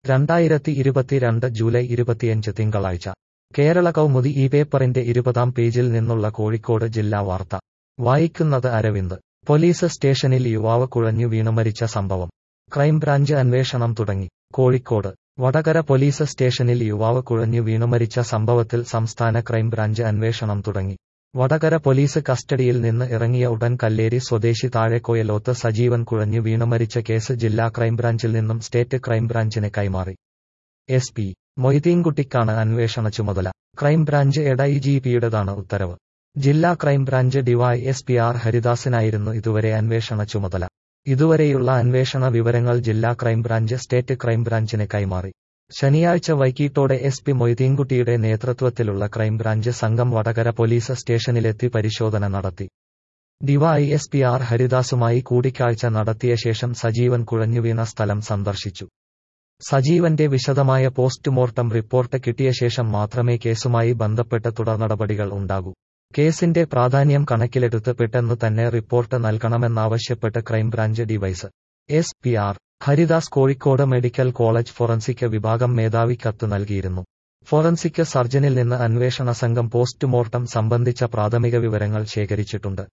രണ്ടായിരത്തി ഇരുപത്തിരണ്ട് ജൂലൈ ഇരുപത്തിയഞ്ച് തിങ്കളാഴ്ച കേരള കൗമുദി ഈ പേപ്പറിന്റെ ഇരുപതാം പേജിൽ നിന്നുള്ള കോഴിക്കോട് ജില്ലാ വാർത്ത വായിക്കുന്നത് അരവിന്ദ് പോലീസ് സ്റ്റേഷനിൽ യുവാവ് കുഴഞ്ഞു വീണു മരിച്ച സംഭവം ക്രൈംബ്രാഞ്ച് അന്വേഷണം തുടങ്ങി കോഴിക്കോട് വടകര പോലീസ് സ്റ്റേഷനിൽ യുവാവ് കുഴഞ്ഞു വീണു മരിച്ച സംഭവത്തിൽ സംസ്ഥാന ക്രൈംബ്രാഞ്ച് അന്വേഷണം തുടങ്ങി വടകര പോലീസ് കസ്റ്റഡിയിൽ നിന്ന് ഇറങ്ങിയ ഉടൻ കല്ലേരി സ്വദേശി താഴെക്കോയലോത്ത് സജീവൻ കുഴഞ്ഞു വീണു മരിച്ച കേസ് ജില്ലാ ക്രൈംബ്രാഞ്ചിൽ നിന്നും സ്റ്റേറ്റ് ക്രൈംബ്രാഞ്ചിന് കൈമാറി എസ് പി മൊയ്തീൻകുട്ടിക്കാണ് അന്വേഷണ ചുമതല ക്രൈംബ്രാഞ്ച് എഡൈജിപിയുടേതാണ് ഉത്തരവ് ജില്ലാ crime branch DY S P R ഹരിദാസിനായിരുന്നു ഇതുവരെ അന്വേഷണ ചുമതല ഇതുവരെയുള്ള അന്വേഷണ വിവരങ്ങൾ ജില്ലാ ക്രൈംബ്രാഞ്ച് സ്റ്റേറ്റ് ക്രൈംബ്രാഞ്ചിന് കൈമാറി ശനിയാഴ്ച വൈകിട്ടോടെ എസ് പി മൊയ്തീൻകുട്ടിയുടെ നേതൃത്വത്തിലുള്ള ക്രൈംബ്രാഞ്ച് സംഘം വടകര പോലീസ് സ്റ്റേഷനിലെത്തി പരിശോധന നടത്തി ഡിവൈ എസ് പി ആർ ഹരിദാസുമായി കൂടിക്കാഴ്ച നടത്തിയ ശേഷം സജീവൻ കുഴഞ്ഞുവീണ സ്ഥലം സന്ദർശിച്ചു സജീവന്റെ വിശദമായ പോസ്റ്റ്മോർട്ടം റിപ്പോർട്ട് കിട്ടിയ ശേഷം മാത്രമേ കേസുമായി ബന്ധപ്പെട്ട് തുടർനടപടികൾ ഉണ്ടാകൂ കേസിന്റെ പ്രാധാന്യം കണക്കിലെടുത്ത് പെട്ടെന്ന് തന്നെ റിപ്പോർട്ട് നൽകണമെന്നാവശ്യപ്പെട്ട് ക്രൈംബ്രാഞ്ച് ഡിവൈസ് S P R Haridas Kozhikode medical college forensic വിഭാഗം മേധാവി കത്ത് നൽകിയിരുന്നു ഫോറൻസിക് സർജനിൽ നിന്ന് അന്വേഷണ സംഘം പോസ്റ്റ്മോർട്ടം സംബന്ധിച്ച പ്രാഥമിക വിവരങ്ങൾ ശേഖരിച്ചിട്ടുണ്ട്